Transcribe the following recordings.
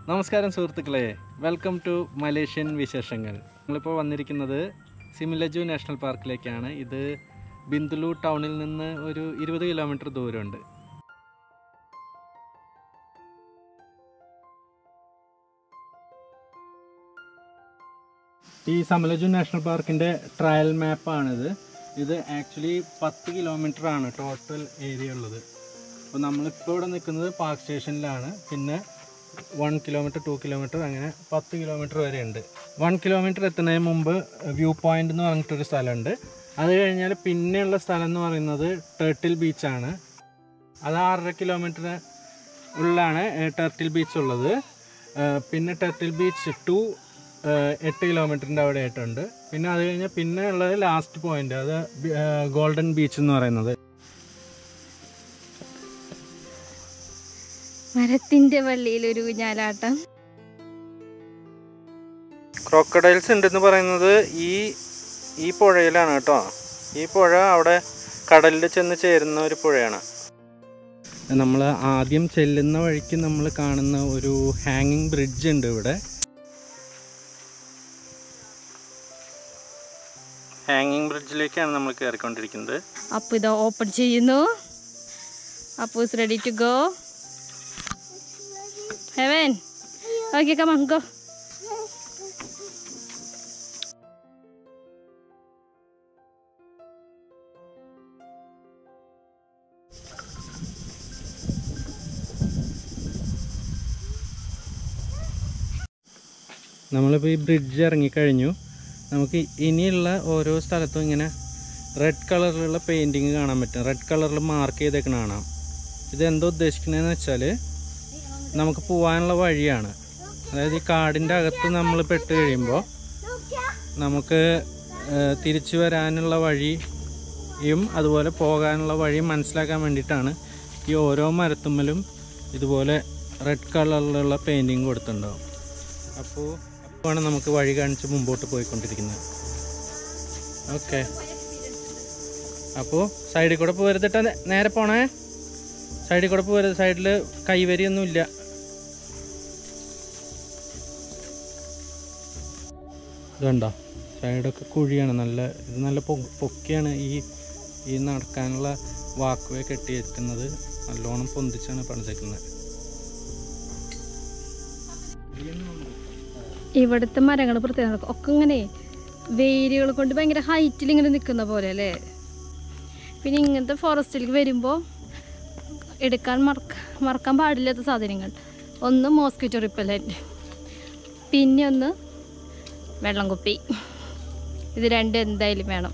നമസ്കാരം സുഹൃത്തുക്കളെ welcome to Malaysian വിശേഷങ്ങൾ നമ്മളിപ്പോൾ വന്നിരിക്കുന്നത് സിമിലജു നാഷണൽ പാർക്കിലേക്കാണ് ഇത് ബിന്ദുലു ടൗണിൽ നിന്ന് ഒരു ഇരുപത് കിലോമീറ്റർ ദൂരമുണ്ട് ഈ സമലജു നാഷണൽ പാർക്കിൻ്റെ ട്രയൽ മാപ്പാണിത് ഇത് ആക്ച്വലി പത്ത് കിലോമീറ്റർ ആണ് ടോട്ടൽ ഏരിയ ഉള്ളത് അപ്പോൾ നമ്മളിപ്പോൾ ഇവിടെ നിൽക്കുന്നത് പാർക്ക് സ്റ്റേഷനിലാണ് പിന്നെ വൺ കിലോമീറ്റർ ടു കിലോമീറ്റർ അങ്ങനെ പത്ത് കിലോമീറ്റർ വരെ ഉണ്ട് വൺ കിലോമീറ്റർ എത്തുന്നതിന് മുമ്പ് വ്യൂ പോയിന്റ് എന്ന് പറഞ്ഞിട്ടൊരു സ്ഥലമുണ്ട് അത് കഴിഞ്ഞാൽ പിന്നെയുള്ള സ്ഥലം എന്ന് പറയുന്നത് ടേർട്ടിൽ ബീച്ചാണ് അത് ആറര കിലോമീറ്റർ ഉള്ളിലാണ് ടെർട്ടിൽ ബീച്ച് ഉള്ളത് ഏഹ് പിന്നെ ടെർട്ടിൽ ബീച്ച് ടു എട്ട് കിലോമീറ്ററിൻ്റെ അവിടെ ആയിട്ടുണ്ട് പിന്നെ അത് കഴിഞ്ഞാൽ പിന്നെ ഉള്ളത് ലാസ്റ്റ് പോയിന്റ് അത് ഗോൾഡൻ ബീച്ച് എന്ന് പറയുന്നത് മരത്തിന്റെ വള്ളിയിൽ ഒരു ഊഞ്ഞാലാട്ടം ക്രോക്കഡൈൽസ് ഉണ്ടെന്ന് പറയുന്നത് ഈ ഈ പുഴയിലാണ് കേട്ടോ ഈ പുഴ അവിടെ കടലിൽ ചെന്ന് ചേരുന്ന ഒരു പുഴയാണ് നമ്മൾ ആദ്യം ചെല്ലുന്ന വഴിക്ക് നമ്മൾ കാണുന്ന ഒരു ഹാങ്ങിങ് ബ്രിഡ്ജ് ഉണ്ട് ഇവിടെ ഹാങ്ങിങ് ബ്രിഡ്ജിലേക്കാണ് നമ്മൾ കയറിക്കൊണ്ടിരിക്കുന്നത് അപ്പു ഇത് ഓപ്പൺ ചെയ്യുന്നു Appu is ready to go heaven okay come go നമ്മളിപ്പോൾ ഈ ബ്രിഡ്ജ് ഇറങ്ങിക്കഴിഞ്ഞു നമുക്ക് ഇനിയുള്ള ഓരോ സ്ഥലത്തും ഇങ്ങനെ റെഡ് കളറിലുള്ള പെയിൻറ്റിങ് കാണാൻ പറ്റും റെഡ് കളറിൽ മാർക്ക് ചെയ്തേക്കണ കാണാം ഇത് എന്തോ ഉദ്ദേശിക്കുന്നതെന്ന് വെച്ചാൽ നമുക്ക് പോകാനുള്ള വഴിയാണ് അതായത് ഈ കാടിൻ്റെ അകത്ത് നമ്മൾ പെട്ട് കഴിയുമ്പോൾ നമുക്ക് ഏഹ്, തിരിച്ചു വരാനുള്ള വഴിയും അതുപോലെ പോകാനുള്ള വഴിയും മനസ്സിലാക്കാൻ വേണ്ടിയിട്ടാണ് ഈ ഓരോ മരത്തുമ്മലും ഇതുപോലെ റെഡ് കളറിലുള്ള പെയിൻറ്റിങ് കൊടുത്തിട്ടുണ്ടാവും അപ്പോൾ അപ്പോഴാണ് നമുക്ക് വഴി കാണിച്ച് മുമ്പോട്ട് പോയിക്കൊണ്ടിരിക്കുന്നത് ഓക്കെ അപ്പോൾ സൈഡിൽ കൂടെ പോരുത്തിട്ട് നേരെ പോണേ സൈഡിൽ കൂടെ പോരുത് സൈഡിൽ കൈവരിയൊന്നുമില്ല ഇതുണ്ടോ സൈഡൊക്കെ കുഴിയാണ് നല്ല ഇത് നല്ല പൊ- പൊക്കിയാണ് ഈ ഈ നടക്കാനുള്ള വാക്ക് വേ കെട്ടിയിരിക്കുന്നത് നല്ലോണം പൊന്തിച്ചാണ് പണിതേക്കുന്നത് ഇവിടുത്തെ മരങ്ങൾ പ്രത്യേകത ഒക്കെ ഇങ്ങനെ വേരുകൾ കൊണ്ട് ഭയങ്കര ഹൈറ്റിൽ ഇങ്ങനെ നിൽക്കുന്ന പോലെ അല്ലേ പിന്നെ ഇങ്ങനത്തെ ഫോറസ്റ്റിലേക്ക് വരുമ്പോൾ എടുക്കാൻ മറക്ക മറക്കാൻ പാടില്ലാത്ത സാധനങ്ങൾ ഒന്ന് മോസ്കിറ്റോ റിപ്പല്ലൻ്റ് പിന്നെ ഒന്ന് വെള്ളം കുപ്പി ഇത് രണ്ടും എന്തായാലും വേണം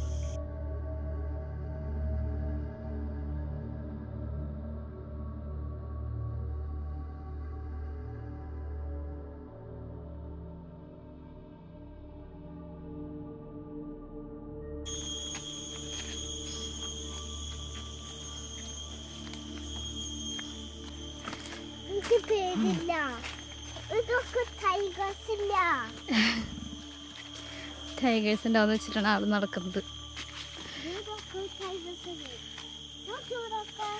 എനിക്ക് പേടില്ല ഇതൊക്കെ ടൈഗേഴ്സ് ഇല്ല ടൈഗേഴ്സ് ഉണ്ടാവുന്ന വെച്ചിട്ടാണ് ആൾ നടക്കുന്നത് ഇതൊക്കെ ടൈഗേഴ്സ് ഇല്ല നോക്കി ഇതൊക്കെ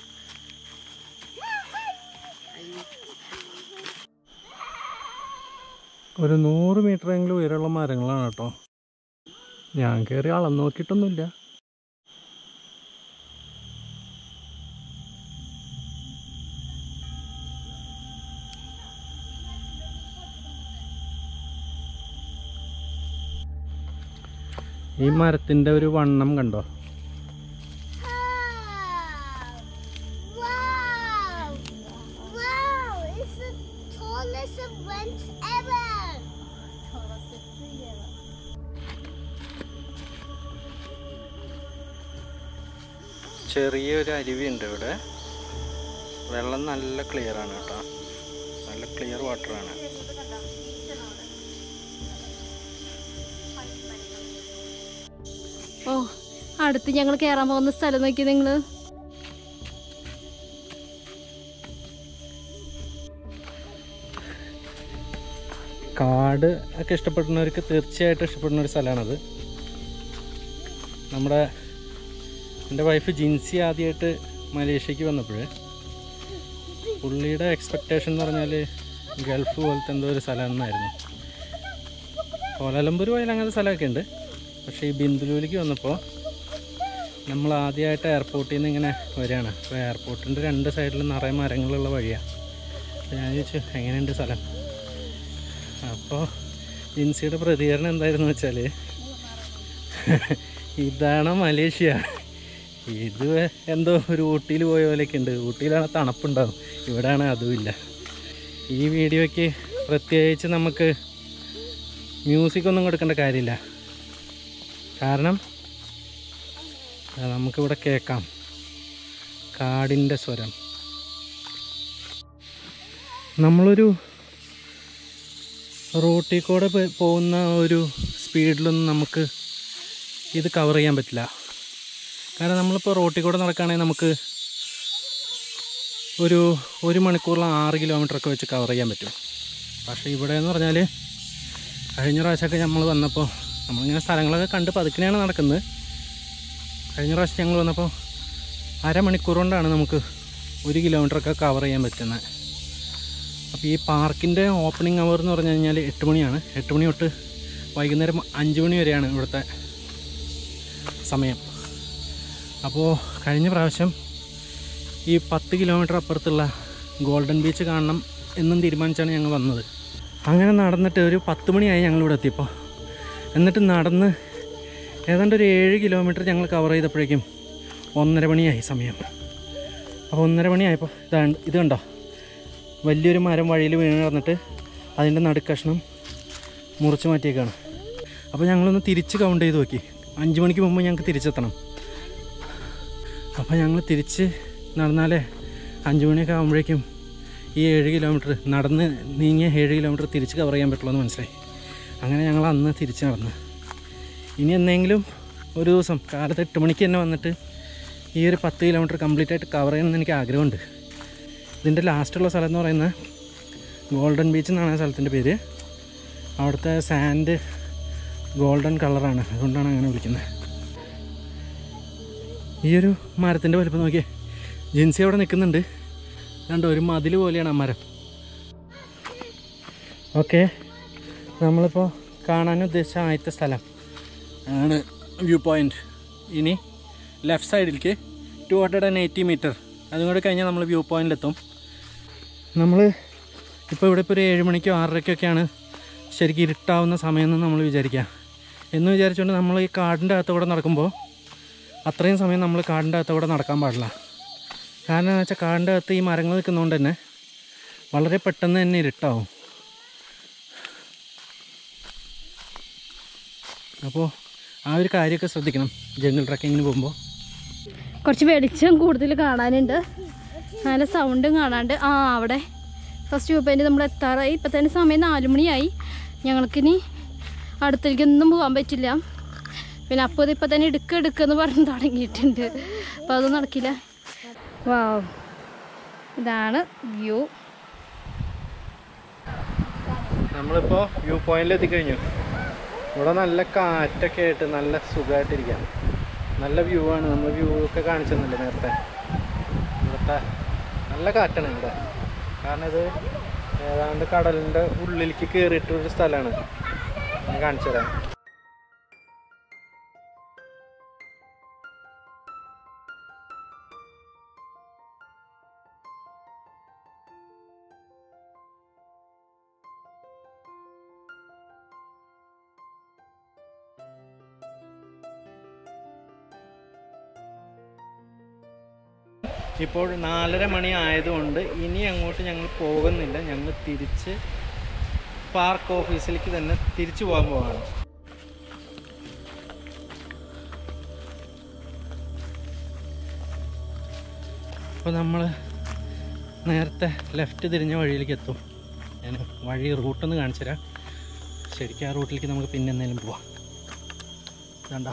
ഒരു നൂറ് മീറ്ററെങ്കിലും ഉയരമുള്ള മരങ്ങളാണ് കേട്ടോ ഞാൻ കയറി അളന്ന് നോക്കിയിട്ടൊന്നുമില്ല ഈ മരത്തിൻ്റെ ഒരു വണ്ണം കണ്ടോ Wow! Wow! It's the tallest event ever! ചെറിയൊരു അരുവിയുണ്ട് ഇവിടെ വെള്ളം നല്ല ക്ലിയർ ആണ് കേട്ടോ നല്ല ക്ലിയർ വാട്ടറാണ് ഓ അടുത്ത് ഞങ്ങൾ കയറാൻ പോകുന്ന സ്ഥലം നോക്കി നിങ്ങൾ കാട് ഒക്കെ ഇഷ്ടപ്പെടുന്നവർക്ക് തീർച്ചയായിട്ടും ഇഷ്ടപ്പെടുന്ന ഒരു സ്ഥലമാണത് നമ്മുടെ എൻ്റെ വൈഫ് ജിൻസി ആദ്യമായിട്ട് മലേഷ്യക്ക് വന്നപ്പോൾ പുള്ളിയുടെ എക്സ്പെക്റ്റേഷൻ എന്ന് പറഞ്ഞാൽ ഗൾഫ് പോലത്തെ എന്തോ ഒരു സ്ഥലം എന്നായിരുന്നു കോലാലംപൂർ പോയാൽ അങ്ങനത്തെ സ്ഥലമൊക്കെ ഉണ്ട് പക്ഷേ ഈ ബിന്ദുലൂരിലേക്ക് വന്നപ്പോൾ നമ്മൾ ആദ്യമായിട്ട് എയർപോർട്ടിൽ നിന്ന് ഇങ്ങനെ വരികയാണ് അപ്പോൾ എയർപോർട്ടിൻ്റെ രണ്ട് സൈഡിലും നിറയെ മരങ്ങളുള്ള വഴിയാണ് അപ്പോൾ ഞാൻ ചോദിച്ചു എങ്ങനെയുണ്ട് സ്ഥലം അപ്പോൾ ജിൻസിയുടെ പ്രതികരണം എന്തായിരുന്നു വെച്ചാൽ ഇതാണ് മലേഷ്യ ഇത് എന്തോ ഒരു ഊട്ടിയിൽ പോയ പോലെയൊക്കെ ഉണ്ട് ഊട്ടിയിലാണ് തണുപ്പുണ്ടാവും ഇവിടെയാണ് അതുമില്ല ഈ വീഡിയോയ്ക്ക് പ്രത്യേകിച്ച് നമുക്ക് മ്യൂസിക് ഒന്നും കൊടുക്കേണ്ട കാര്യമില്ല കാരണം അത് നമുക്കിവിടെ കേൾക്കാം കാടിൻ്റെ സ്വരം നമ്മളൊരു റോട്ടിൽ കൂടെ പോ- പോകുന്ന ഒരു സ്പീഡിലൊന്നും നമുക്ക് ഇത് കവർ ചെയ്യാൻ പറ്റില്ല കാരണം നമ്മളിപ്പോൾ റോട്ടിൽ കൂടെ നടക്കുകയാണെങ്കിൽ നമുക്ക് ഒരു ഒരു മണിക്കൂറിൽ ആറ് കിലോമീറ്റർ ഒക്കെ വെച്ച് കവർ ചെയ്യാൻ പറ്റും പക്ഷേ ഇവിടെ എന്ന് പറഞ്ഞാൽ കഴിഞ്ഞ പ്രാവശ്യമൊക്കെ നമ്മൾ വന്നപ്പോൾ നമ്മളിങ്ങനെ സ്ഥലങ്ങളൊക്കെ കണ്ട് പതുക്കിനെയാണ് നടക്കുന്നത് കഴിഞ്ഞ പ്രാവശ്യം ഞങ്ങൾ വന്നപ്പോൾ അരമണിക്കൂർ കൊണ്ടാണ് നമുക്ക് ഒരു കിലോമീറ്ററൊക്കെ കവർ ചെയ്യാൻ പറ്റുന്നത് അപ്പോൾ ഈ പാർക്കിൻ്റെ ഓപ്പണിംഗ് അവർ എന്ന് പറഞ്ഞു കഴിഞ്ഞാൽ എട്ട് മണിയാണ് എട്ട് മണി തൊട്ട് വൈകുന്നേരം അഞ്ച് മണി വരെയാണ് ഇവിടുത്തെ സമയം അപ്പോൾ കഴിഞ്ഞ പ്രാവശ്യം ഈ പത്ത് കിലോമീറ്റർ അപ്പുറത്തുള്ള ഗോൾഡൻ ബീച്ച് കാണണം എന്നും തീരുമാനിച്ചാണ് ഞങ്ങൾ വന്നത് അങ്ങനെ നടന്നിട്ട് ഒരു പത്ത് മണിയായി ഞങ്ങളിവിടെ എത്തിയപ്പോൾ എന്നിട്ട് നടന്ന് ഏതാണ്ട് ഒരു ഏഴ് കിലോമീറ്റർ ഞങ്ങൾ കവർ ചെയ്തപ്പോഴേക്കും ഒന്നര മണിയായി സമയം അപ്പോൾ ഒന്നര മണിയായപ്പോൾ ഇതാണ് ഇത് കണ്ടോ വലിയൊരു മരം വഴിയിൽ വീണ് കിടന്നിട്ട് അതിൻ്റെ നടുക്കഷ്ണം മുറിച്ച് മാറ്റിയേക്കാണ് അപ്പോൾ ഞങ്ങളൊന്ന് തിരിച്ച് കൗണ്ട് ചെയ്ത് നോക്കി അഞ്ച് മണിക്ക് മുമ്പ് ഞങ്ങൾക്ക് തിരിച്ചെത്തണം അപ്പോൾ ഞങ്ങൾ തിരിച്ച് നടന്നാലേ അഞ്ച് മണിയൊക്കെ ആകുമ്പോഴേക്കും ഈ ഏഴ് കിലോമീറ്റർ നടന്ന് നീങ്ങിയ ഏഴ് കിലോമീറ്റർ തിരിച്ച് കവർ ചെയ്യാൻ പറ്റുള്ളൂ എന്ന് മനസ്സിലായി അങ്ങനെ ഞങ്ങൾ അന്ന് തിരിച്ച് നടന്ന് ഇനി എന്തെങ്കിലും ഒരു ദിവസം കാലത്ത് എട്ട് മണിക്ക് തന്നെ വന്നിട്ട് ഈ ഒരു പത്ത് കിലോമീറ്റർ കംപ്ലീറ്റ് ആയിട്ട് കവർ ചെയ്യണമെന്ന് എനിക്ക് ആഗ്രഹമുണ്ട് ഇതിൻ്റെ ലാസ്റ്റുള്ള സ്ഥലം എന്ന് പറയുന്നത് ഗോൾഡൻ ബീച്ച് എന്നാണ് ആ സ്ഥലത്തിൻ്റെ പേര് അവിടുത്തെ സാൻഡ് ഗോൾഡൻ കളറാണ് അതുകൊണ്ടാണ് അങ്ങനെ വിളിക്കുന്നത് ഈ ഒരു മരത്തിൻ്റെ വലിപ്പം നോക്കിയേ ജിൻസി അവിടെ നിൽക്കുന്നുണ്ട് കണ്ടോ ഒരു മതിൽ പോലെയാണ് ആ മരം ഓക്കെ നമ്മളിപ്പോൾ കാണാൻ ഉദ്ദേശിച്ച ആദ്യത്തെ സ്ഥലം ആണ് വ്യൂ പോയിൻ്റ് ഇനി ലെഫ്റ്റ് സൈഡിലേക്ക് two hundred and eighty metre അതും കൂടെ കഴിഞ്ഞാൽ നമ്മൾ വ്യൂ പോയിന്റിലെത്തും നമ്മൾ ഇപ്പോൾ ഇവിടെ ഇപ്പോൾ ഒരു ഏഴ് മണിക്കോ ആറരയ്ക്കൊക്കെയാണ് ശരിക്കും ഇരുട്ടാവുന്ന സമയമെന്ന് നമ്മൾ വിചാരിക്കുക എന്ന് വിചാരിച്ചുകൊണ്ട് നമ്മൾ ഈ കാടിൻ്റെ അകത്തൂടെ നടക്കുമ്പോൾ അത്രയും സമയം നമ്മൾ കാടിൻ്റെ അകത്തൂടെ നടക്കാൻ പാടില്ല കാരണം എന്ന് വെച്ചാൽ കാടിൻ്റെ അകത്ത് ഈ മരങ്ങൾ നിൽക്കുന്നതുകൊണ്ട് തന്നെ വളരെ പെട്ടെന്ന് തന്നെ ഇരുട്ടാവും അപ്പോൾ ആ ഒരു കാര്യമൊക്കെ ശ്രദ്ധിക്കണം ജംഗിൾ ട്രക്കിങ്ങിന് പോകുമ്പോൾ കുറച്ച് വെളിച്ചം കൂടുതൽ കാണാനുണ്ട് നല്ല സൗണ്ടും കാണാണ്ട് ആ അവിടെ ഫസ്റ്റ് വ്യൂ പോയിന്റ് നമ്മൾ എത്താറായി ഇപ്പം തന്നെ സമയം നാല് മണിയായി ഞങ്ങൾക്കിനി അടുത്തേക്കൊന്നും പോകാൻ പറ്റില്ല പിന്നെ അപ്പോൾ ഇപ്പം തന്നെ എടുക്കുക എടുക്കുമെന്ന് പറഞ്ഞ് തുടങ്ങിയിട്ടുണ്ട് അപ്പോൾ അതൊന്നും നടക്കില്ല വാവ് ഇതാണ് വ്യൂ നമ്മളിപ്പോൾ വ്യൂ പോയിന്റിൽ എത്തിക്കഴിഞ്ഞു ഇവിടെ നല്ല കാറ്റൊക്കെ ആയിട്ട് നല്ല സുഖമായിട്ടിരിക്കാം നല്ല വ്യൂ ആണ് നമ്മൾ വ്യൂ ഒക്കെ കാണിച്ചു തന്നില്ലേ നേരത്തെ ഇവിടുത്തെ നല്ല കാറ്റാണ് ഇവിടെ കാരണം ഇത് ഏതാണ്ട് കടലിൻ്റെ ഉള്ളിലേക്ക് കയറിയിട്ടൊരു സ്ഥലമാണ് ഞാൻ കാണിച്ചു തരാം ഇപ്പോൾ നാലര മണി ആയതുകൊണ്ട് ഇനി അങ്ങോട്ട് ഞങ്ങൾ പോകുന്നില്ല ഞങ്ങൾ തിരിച്ച് പാർക്ക് ഓഫീസിലേക്ക് തന്നെ തിരിച്ചു പോകാൻ പോവാണ് അപ്പോൾ നമ്മൾ നേരത്തെ ലെഫ്റ്റ് തിരിഞ്ഞ വഴിയിലേക്ക് എത്തും ഞാൻ വഴി റൂട്ടൊന്ന് കാണിച്ചു തരാം ശരിക്കും ആ റൂട്ടിലേക്ക് നമുക്ക് പിന്നെ എന്തെങ്കിലും പോവാം വേണ്ട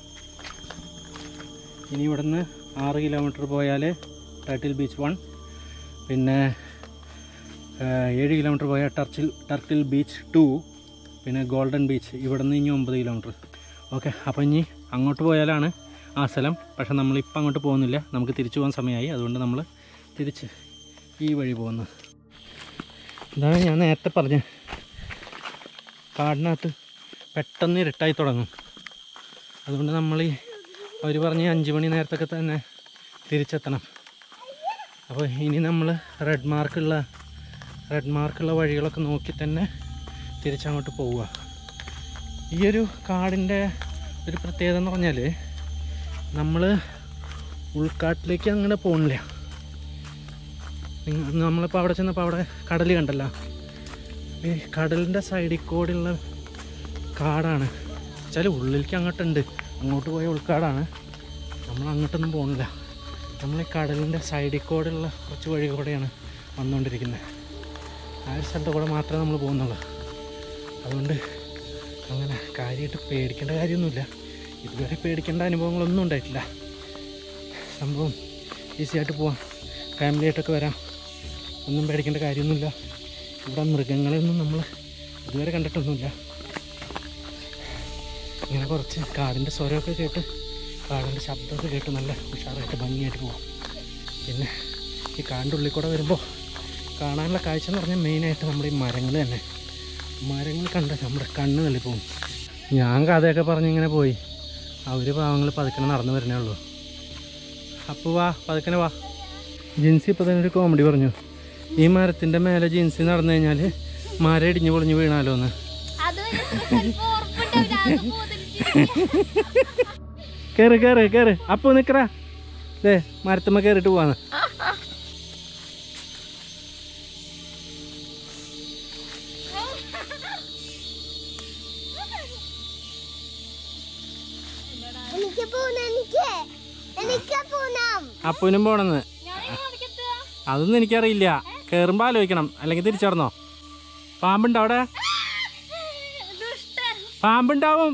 ഇനി ഇവിടുന്ന് ആറ് കിലോമീറ്റർ പോയാൽ ടർട്ടിൽ ബീച്ച് വൺ പിന്നെ ആ, ഏഴ് കിലോമീറ്റർ പോയാൽ ടർച്ചിൽ ടർട്ടിൽ ബീച്ച് ടു പിന്നെ ഗോൾഡൻ ബീച്ച് ഇവിടുന്ന് ഇനി ഒമ്പത് കിലോമീറ്റർ ഓക്കെ അപ്പോൾ ഇനി അങ്ങോട്ട് പോയാലാണ് ആ സ്ഥലം പക്ഷെ നമ്മളിപ്പോൾ അങ്ങോട്ട് പോകുന്നില്ല നമുക്ക് തിരിച്ചു പോകാൻ സമയമായി അതുകൊണ്ട് നമ്മൾ തിരിച്ച് ഈ വഴി പോകുന്നു ഇതാണ് ഞാൻ നേരത്തെ പറഞ്ഞ കാടിനകത്ത് പെട്ടെന്ന് ഇരുട്ടായി തുടങ്ങും അതുകൊണ്ട് നമ്മൾ ഈ അവർ പറഞ്ഞ അഞ്ച് മണി നേരത്തൊക്കെ തന്നെ തിരിച്ചെത്തണം അപ്പോൾ ഇനി നമ്മൾ റെഡ് മാർക്കുള്ള റെഡ് മാർക്കുള്ള വഴികളൊക്കെ നോക്കി തന്നെ തിരിച്ചങ്ങോട്ട് പോവുക ഈ ഒരു കാടിൻ്റെ ഒരു പ്രത്യേകത എന്ന് പറഞ്ഞാൽ നമ്മൾ ഉൾക്കാട്ടിലേക്ക് അങ്ങനെ പോകണില്ല നിങ്ങ- നമ്മളിപ്പോൾ അവിടെ ചെന്നപ്പോൾ അവിടെ കടൽ കണ്ടല്ലോ ഈ കടലിൻ്റെ സൈഡിൽ കൂടെയുള്ള കാടാണ് വെച്ചാൽ ഉള്ളിലേക്ക് അങ്ങോട്ടുണ്ട് അങ്ങോട്ട് പോയ ഉൾക്കാടാണ് നമ്മൾ അങ്ങോട്ടൊന്നും പോകണില്ല നമ്മൾ ഈ കടലിൻ്റെ സൈഡിൽ കൂടെയുള്ള കുറച്ച് വഴി കൂടെയാണ് വന്നുകൊണ്ടിരിക്കുന്നത് ആ ഒരു സ്ഥലത്ത് കൂടെ മാത്രമേ നമ്മൾ പോകുന്നുള്ളൂ അതുകൊണ്ട് അങ്ങനെ കാര്യമായിട്ട് പേടിക്കേണ്ട കാര്യമൊന്നുമില്ല ഇതുവരെ പേടിക്കേണ്ട അനുഭവങ്ങളൊന്നും ഉണ്ടായിട്ടില്ല സംഭവം ഈസി ആയിട്ട് പോവാം ഫാമിലി ആയിട്ടൊക്കെ വരാം ഒന്നും പേടിക്കേണ്ട കാര്യമൊന്നുമില്ല ഇവിടെ മൃഗങ്ങളെയൊന്നും നമ്മൾ ഇതുവരെ കണ്ടിട്ടൊന്നുമില്ല ഇങ്ങനെ കുറച്ച് കാടിൻ്റെ സ്വരമൊക്കെ കേട്ട് കാടിൻ്റെ ശബ്ദമൊക്കെ കേട്ട് നല്ല ഉഷാറായിട്ട് ഭംഗിയായിട്ട് പോവാം പിന്നെ ഈ കാടിൻ്റെ ഉള്ളിൽ കൂടെ വരുമ്പോൾ കാണാനുള്ള കാഴ്ച എന്ന് പറഞ്ഞാൽ മെയിനായിട്ട് നമ്മുടെ ഈ മരങ്ങൾ തന്നെ മരങ്ങൾ കണ്ട നമ്മുടെ കണ്ണ് തള്ളിപ്പോവും ഞാൻ കഥയൊക്കെ പറഞ്ഞിങ്ങനെ പോയി അവർ പാവങ്ങൾ പതുക്കനെ നടന്നു വരുന്നേ ഉള്ളൂ അപ്പോൾ വാ പതുക്കനെ വാ ജിൻസി ഇപ്പോൾ തന്നെ ഒരു കോമഡി പറഞ്ഞു ഈ മരത്തിൻ്റെ മേലെ ജിൻസി നടന്നു കഴിഞ്ഞാൽ മരം ഇടിഞ്ഞ് പൊളിഞ്ഞ് വീണാലോ എന്ന് അത് ചിലപ്പോ ഉറപ്പുണ്ടാവില്ല അത് പോതിരിച്ച് കയറ് കയറ് കയറ് അപ്പോൾ നിൽക്കറ ദേ മരത്തുമ്മ കയറിയിട്ട് പോവാന്ന് എനിക്ക് പോണം എനിക്ക് എനിക്ക് പോണം അപ്പൂനും പോണെന്ന് ഞാൻ കാണിക്കത്താ അതൊന്നും എനിക്കറിയില്ല കയറുമ്പോൾ ആലോചിക്കണം അല്ലെങ്കിൽ തിരിച്ചറിഞ്ഞോ പാമ്പുണ്ടോ അവിടെ ദുഷ്ടൻ പാമ്പുണ്ടാവും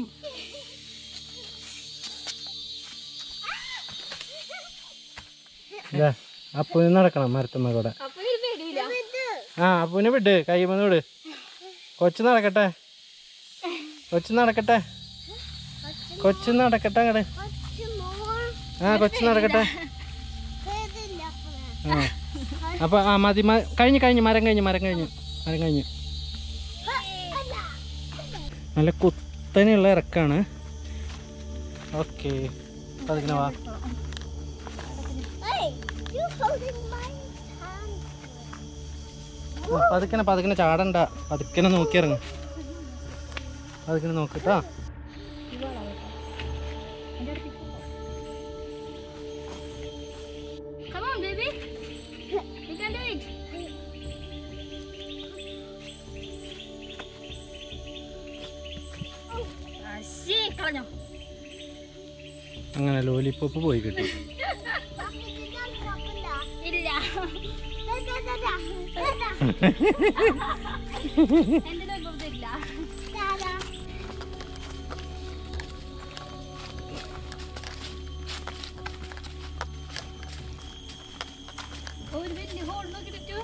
അപ്പൂന് നടക്കണം മരത്തുമ്മ കൂടെ അപ്പൊ ഇത് പേടിയില്ല ആ അപ്പൂനെ വിട് കൈമന്ന് വിട് കൊച്ചു നടക്കട്ടെ കൊച്ചു നടക്കട്ടെ കൊച്ചു നടക്കട്ടെ അങ്ങട് കുറച്ച് മോർ ആ കൊച്ചു നടക്കട്ടെ പേടില്ല ആ അപ്പൊ ആ മതി മ- കഴിഞ്ഞു കഴിഞ്ഞു മരം കഴിഞ്ഞു മരം കഴിഞ്ഞു മരം കഴിഞ്ഞു നല്ല കുത്തനെയുള്ള ഇറക്കാണ് ഓക്കെ പതിങ്ങനെ വാ Hey, you holding my hand. ആ, പതുക്കനെ പതുക്കനെ ചാടണ്ട പതുക്കനെ നോക്കി ഇറങ്ങ് പതുക്കനെ നോക്കിട്ടാ Come on, baby. You can do it. അശ്ശേ, കളഞ്ഞോ അങ്ങനെ ലോലിപ്പോപ്പ് പോയി കിട്ടി ഇല്ല Da, da, da, da. Da, da. എന്റെ ലോകം തരില്ല Da, da. ഒരു വലിയ ഹോൾ നോക്കിട്ടു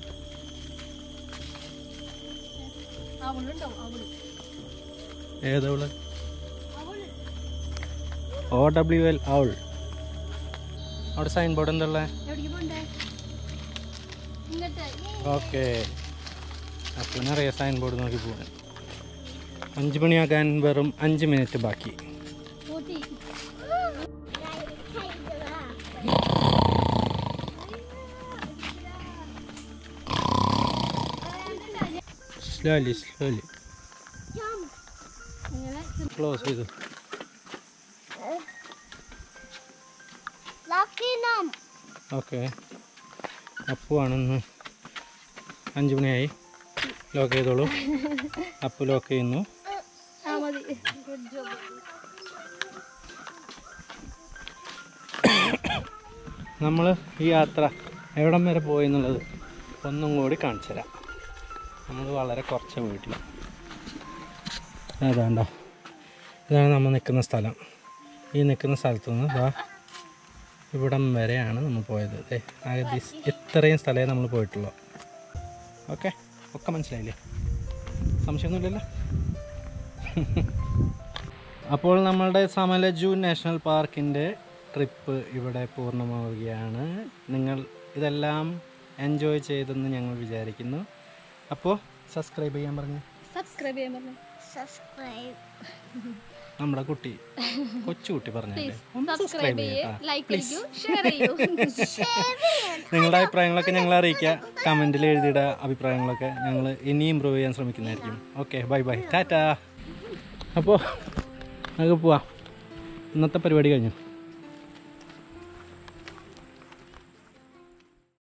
അവളുണ്ടോ അവള് ഏതവള് അവള് ഓ ഡബ്ല്യു എൽ ഔൾ അവിടെ സൈൻ ബോർഡ് എന്തുള്ള എവിടേക്ക് പോണ്ടേ ഇങ്ങോട്ട് ഓക്കെ അപ്പം അറിയാം സൈൻ ബോർഡ് നോക്കി പോകാൻ അഞ്ച് മണിയാകാൻ വെറും അഞ്ച് മിനിറ്റ് ബാക്കി കൂട്ടി സ്ലോലി സ്ലോലി Jump. ഇങ്ങനെ ക്ലോസ് ചെയ്തു Lucky them. ഓക്കെ അപ്പു ആണെന്ന് അഞ്ച് മണിയായി ലോക്ക് ചെയ്തോളൂ അപ്പു ലോക്ക് ചെയ്യുന്നു ആ മതി ഗുഡ് ജോബ് നമ്മൾ ഈ യാത്ര എവിടം വരെ പോയി എന്നുള്ളത് ഒന്നും കൂടി കാണിച്ചു തരാം നമ്മൾ വളരെ കുറച്ച് വീട്ടിൽ അതാണ്ടോ ഇതാണ് നമ്മൾ നിൽക്കുന്ന സ്ഥലം ഈ നിൽക്കുന്ന സ്ഥലത്തു നിന്ന് ഇതാ ഇവിടം വരെയാണ് നമ്മൾ പോയത് ദേ, ആകെ ദിസ് ഇത്രയും സ്ഥലമേ നമ്മൾ പോയിട്ടുള്ളൂ ഓക്കെ ഒക്കെ മനസ്സിലായില്ലേ സംശയമൊന്നുമില്ലല്ലോ അപ്പോൾ നമ്മളുടെ സമലജു നാഷണൽ പാർക്കിൻ്റെ ട്രിപ്പ് ഇവിടെ പൂർണ്ണമാവുകയാണ് നിങ്ങൾ ഇതെല്ലാം എൻജോയ് ചെയ്തെന്ന് ഞങ്ങൾ വിചാരിക്കുന്നു അപ്പോൾ സബ്സ്ക്രൈബ് ചെയ്യാൻ പറഞ്ഞു സബ്സ്ക്രൈബ് ചെയ്യാൻ പറഞ്ഞു Subscribe. നമ്മുടെ കുട്ടി കൊച്ചു കുട്ടി പറഞ്ഞല്ലേ ഒന്ന് സബ്സ്ക്രൈബ് സബ്സ്ക്രൈബ് ചെയ്യേ ചെയ്യാം ലൈക്ക് അടിക്കൂ ഷെയർ ചെയ്യൂ നിങ്ങളുടെ അഭിപ്രായങ്ങളൊക്കെ ഞങ്ങളെ അറിയിക്കുക കമൻറ്റിൽ എഴുതിയിടുക അഭിപ്രായങ്ങളൊക്കെ ഞങ്ങൾ ഇനി ഇമ്പ്രൂവ് ചെയ്യാൻ ശ്രമിക്കുന്നതായിരിക്കും ഓക്കെ ബൈ ബൈ ടാറ്റാ അപ്പോൾ നമുക്ക് പോവാം ഇന്നത്തെ പരിപാടി കഴിഞ്ഞു